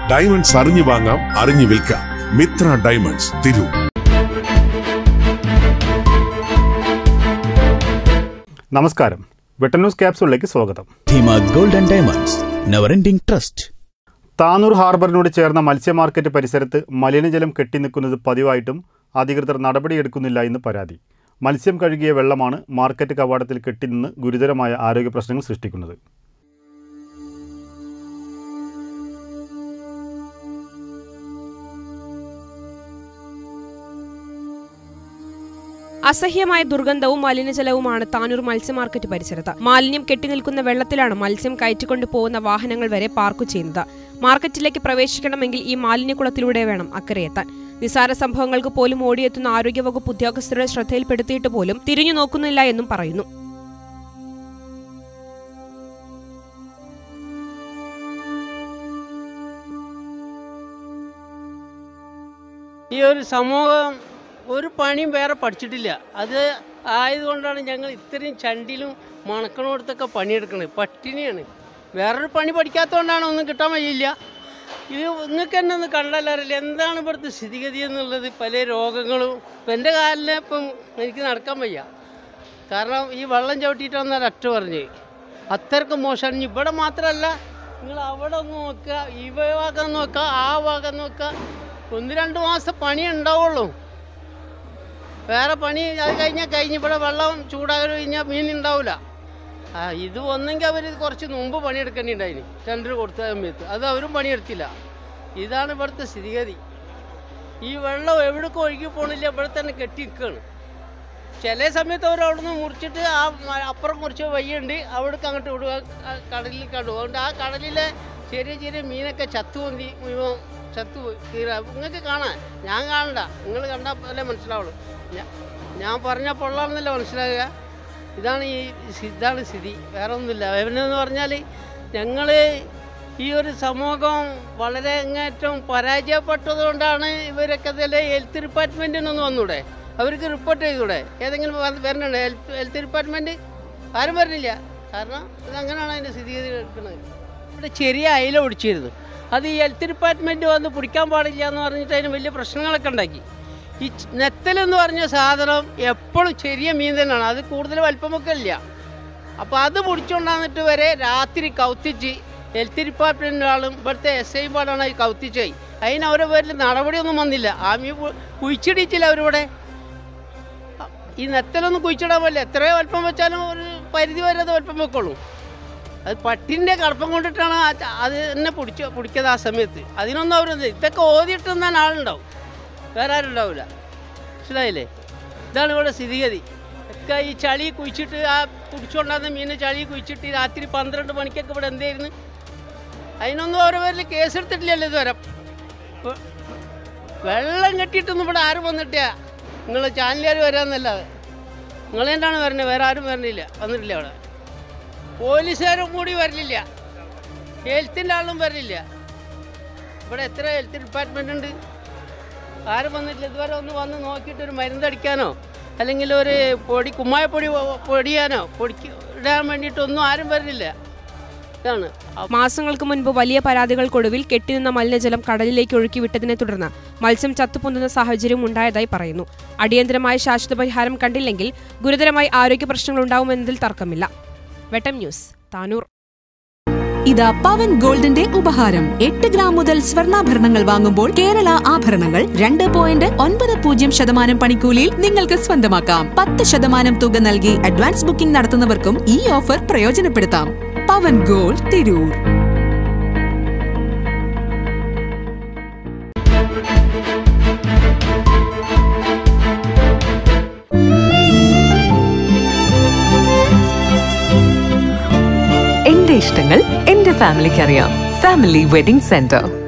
diamonds അറിഞ്ഞു വാങ്ങാം അറിഞ്ഞു വിൽക്കാം മിത്ര ഡയമണ്ട്സ് തിരൂർ നമസ്കാരം വെട്ടൻ ന്യൂസ് ക്യാപ്സൂളിലേക്ക് സ്വാഗതം Dheema gold and diamonds never ending trust Tanur ഹാർബറിനോട് ചേർന്ന മത്സ്യ മാർക്കറ്റ് പരിസരത്ത് മലിനജലം കെട്ടിനിൽക്കുന്നത് പതിവായിട്ടും അധികൃതർ നടപടിയെടുക്കുന്നില്ല എന്ന് പരാതി മത്സ്യം കഴുകിയ വെള്ളമാണ് മാർക്കറ്റ് കവാടത്തിൽ കെട്ടിനിന്ന് ഗുരുതരമായ ആരോഗ്യ പ്രശ്നങ്ങൾ സൃഷ്ടിക്കുന്നത് അസഹ്യമായ ദുർഗന്ധവും മലിനജലവുമാണ് താനൂർ മത്സ്യ മാർക്കറ്റ് പരിസരത്ത് മാലിന്യം കെട്ടിനിൽക്കുന്ന വെള്ളത്തിലാണ് മത്സ്യം കയറ്റിക്കൊണ്ടു പോകുന്ന വാഹനങ്ങൾ വരെ പാർക്ക് ചെയ്യുന്നത് മാർക്കറ്റിലേക്ക് പ്രവേശിക്കണമെങ്കിൽ ഈ മാലിന്യക്കുളത്തിലൂടെ വേണം അക്കരെ എത്താൻ നിസാര സംഭവങ്ങൾക്ക് പോലും ഓടിയെത്തുന്ന ആരോഗ്യവകുപ്പ് ഉദ്യോഗസ്ഥരുടെ ശ്രദ്ധയിൽപ്പെടുത്തിയിട്ട് പോലും തിരിഞ്ഞു നോക്കുന്നില്ല എന്നും പറയുന്നു ഈ ഒരു സമൂഹം ഒരു പണിയും വേറെ പഠിച്ചിട്ടില്ല അത് ആയതുകൊണ്ടാണ് ഞങ്ങൾ ഇത്രയും ചണ്ടിലും മണക്കണോടത്തൊക്കെ പണിയെടുക്കുന്നത് പട്ടിണിയാണ് വേറൊരു പണി പഠിക്കാത്തതുകൊണ്ടാണ് ഒന്നും കിട്ടാൻ വയ്യില്ല ഇത് നിങ്ങൾക്ക് തന്നെ ഒന്ന് കണ്ടാലറിയില്ല എന്താണ് ഇവിടുത്തെ സ്ഥിതിഗതി എന്നുള്ളത് പല രോഗങ്ങളും ഇപ്പം എൻ്റെ കാലിനെ ഇപ്പം എനിക്ക് നടക്കാൻ വയ്യ കാരണം ഈ വെള്ളം ചവിട്ടിയിട്ടാണ് ഒരറ്റ പറഞ്ഞ് അത്രയ്ക്ക് മോശമാണ് ഇനി ഇവിടെ മാത്രമല്ല നിങ്ങൾ അവിടെ ഒന്ന് നോക്കുക ഈ ഭാഗം നോക്കുക ആ ഭാഗം നോക്കുക ഒന്ന് രണ്ട് മാസം പണി ഉണ്ടാവുള്ളൂ വേറെ പണി അത് കഴിഞ്ഞാൽ കഴിഞ്ഞ് ഇവിടെ വെള്ളം ചൂടാകി കഴിഞ്ഞാൽ മീൻ ഉണ്ടാവില്ല ആ ഇത് ഒന്നെങ്കിൽ അവർ കുറച്ച് മുമ്പ് പണിയെടുക്കേണ്ടിണ്ടായിന് ടെൻഡർ കൊടുത്ത സമയത്ത് അത് അവരും പണിയെടുത്തില്ല ഇതാണ് ഇവിടുത്തെ സ്ഥിതിഗതി ഈ വെള്ളം എവിടേക്കും ഒഴുകി പോണില്ല ഇവിടെ തന്നെ കെട്ടി നിൽക്കുകയാണ് ചില സമയത്ത് അവർ അവിടെ നിന്ന് മുറിച്ചിട്ട് ആ മ- അപ്പുറം കുറച്ച് വയ്യുണ്ട് അവിടേക്ക് അങ്ങോട്ട് വിടുക ആ കടലിൽ കണ്ടു അതുകൊണ്ട് ആ കടലിലെ ചെറിയ ചെറിയ മീനൊക്കെ ചത്തു പൊന്തി മുഴുവൻ ചത്തു തീരാ നിങ്ങൾക്ക് കാണാൻ ഞാൻ കാണണ്ട നിങ്ങൾ കണ്ടാൽ പോലെ മനസ്സിലാവുള്ളൂ ഞാ- ഞാൻ പറഞ്ഞ പൊള്ളാണെന്നല്ല മനസ്സിലാകുക ഇതാണ് ഈ സി- ഇതാണ് സ്ഥിതി വേറെ ഒന്നുമില്ല എന്ന് പറഞ്ഞാൽ ഞങ്ങൾ ഈ ഒരു സമൂഹം വളരെ അങ്ങേറ്റം പരാജയപ്പെട്ടതുകൊണ്ടാണ് ഇവരൊക്കെ ഇതിൽ ഹെൽത്ത് ഡിപ്പാർട്ട്മെൻറ്റിനൊന്ന് വന്നൂടെ അവർക്ക് റിപ്പോർട്ട് ചെയ്തൂടെ ഏതെങ്കിലും വന്ന് വരണുണ്ട് ഹെൽത്ത് ഹെൽത്ത് ഡിപ്പാർട്ട്മെൻറ്റ് ആരും വരണില്ല കാരണം ഇതങ്ങനെയാണ് അതിൻ്റെ സ്ഥിതിഗതി എടുക്കുന്നത് ഇവിടെ ചെറിയ അയില ഒടിച്ചിരുന്നു അത് ഈ ഹെൽത്ത് ഡിപ്പാർട്ട്മെൻറ്റ് വന്ന് പിടിക്കാൻ പാടില്ല എന്ന് പറഞ്ഞിട്ട് അതിന് വലിയ പ്രശ്നങ്ങളൊക്കെ ഉണ്ടാക്കി ഈ ച് നെത്തലെന്ന് പറഞ്ഞ സാധനം എപ്പോഴും ചെറിയ മീൻ തന്നെയാണ് അത് കൂടുതൽ വലിപ്പമൊക്കെ ഇല്ല അപ്പോൾ അത് പിടിച്ചുകൊണ്ടാന്നിട്ട് വരെ രാത്രി കൗത്തിച്ച് ഹെൽത്ത് ഡിപ്പാർട്ട്മെൻറ്റ് ആളും ഇവിടുത്തെ എസ് ഐ പാടാണ് ഈ കൗത്തിച്ചായി അതിന് അവരുടെ പേരിൽ നടപടിയൊന്നും വന്നില്ല ആ മീൻ കു- കുഴിച്ചിടിച്ചില്ല അവരിവിടെ ഈ നെത്തലൊന്നും കുഴിച്ചിടാൻ പറ്റില്ല എത്രയോ വലിപ്പം വെച്ചാലും ഒരു പരിധി വരെ അത് വലിപ്പം വെക്കുള്ളൂ അത് പട്ടിൻ്റെ കടപ്പം കൊണ്ടിട്ടാണ് ആ ച- അത് എന്നെ പിടിച്ചു പിടിക്കത് ആ സമയത്ത് അതിനൊന്നും അവർ ഇതൊക്കെ ഓതിയിട്ടുന്നാൻ ആളുണ്ടാവും വേറെ ആരും ഉണ്ടാവില്ല മനസ്സിലായില്ലേ ഇതാണ് ഇവിടെ സ്ഥിതിഗതി ഒക്കെ ഈ ചളി കുഴിച്ചിട്ട് ആ പിടിച്ചുകൊണ്ടാകുന്ന മീനെ ചളി കുഴിച്ചിട്ട് ഈ രാത്രി പന്ത്രണ്ട് മണിക്കൊക്കെ ഇവിടെ എന്തായിരുന്നു അതിനൊന്നും ഓരോ പേരിൽ കേസെടുത്തിട്ടില്ലല്ലോ ഇതുവരെ ഇപ്പൊ വെള്ളം കെട്ടിയിട്ടൊന്നും ഇവിടെ ആരും വന്നിട്ടില്ല നിങ്ങൾ ചാനലുകാർ വരാമെന്നല്ലാതെ നിങ്ങൾ തന്നെയാണ് വരുന്നത് വേറെ ആരും വരണില്ല വന്നിട്ടില്ല അവിടെ പോലീസുകാരും കൂടി വരലില്ല ഹെൽത്തിൻ്റെ ആളും വരലില്ല ഇവിടെ എത്ര ഹെൽത്ത് ഡിപ്പാർട്ട്മെൻ്റ് ഉണ്ട് ആരും വന്നിട്ടില്ല ഇതുവരെ ഒന്ന് വന്ന് നോക്കിയിട്ട് ഒരു മരുന്നടിക്കാനോ അല്ലെങ്കിൽ ഒരു പൊടി കുമ്മായപ്പൊടി പൊടിയാനോ പൊടിക്ക് ഇടാൻ വേണ്ടിയിട്ടൊന്നും ആരും വരുന്നില്ല ഇതാണ് മാസങ്ങൾക്ക് മുൻപ് വലിയ പരാതികൾക്കൊടുവിൽ കെട്ടിനിന്ന മലിനജലം കടലിലേക്ക് ഒഴുക്കിവിട്ടതിനെ തുടർന്ന് മത്സ്യം ചത്തുപൊന്തുന്ന സാഹചര്യം ഉണ്ടായതായി പറയുന്നു അടിയന്തരമായ ശാശ്വത പരിഹാരം കണ്ടില്ലെങ്കിൽ ഗുരുതരമായി ആരോഗ്യ പ്രശ്നങ്ങൾ ഉണ്ടാവുമെന്നതിൽ തർക്കമില്ല വെട്ടം ന്യൂസ് താനൂർ ഇതാ പവൻ ഗോൾഡിന്റെ ഉപഹാരം എട്ട് ഗ്രാം മുതൽ സ്വർണ്ണാഭരണങ്ങൾ വാങ്ങുമ്പോൾ കേരള ആഭരണങ്ങൾ രണ്ട് പോയിന്റ് ഒൻപത് പൂജ്യം ശതമാനം പണിക്കൂലിയിൽ നിങ്ങൾക്ക് സ്വന്തമാക്കാം പത്ത് ശതമാനം തുക നൽകി അഡ്വാൻസ് ബുക്കിംഗ് നടത്തുന്നവർക്കും ഈ ഓഫർ പ്രയോജനപ്പെടുത്താം പവൻ ഗോൾഡ് തിരൂർ എന്റെ ഇഷ്ടങ്ങൾ എന്റെ ഫാമിലിക്ക് അറിയാം ഫാമിലി വെഡിംഗ് സെന്റർ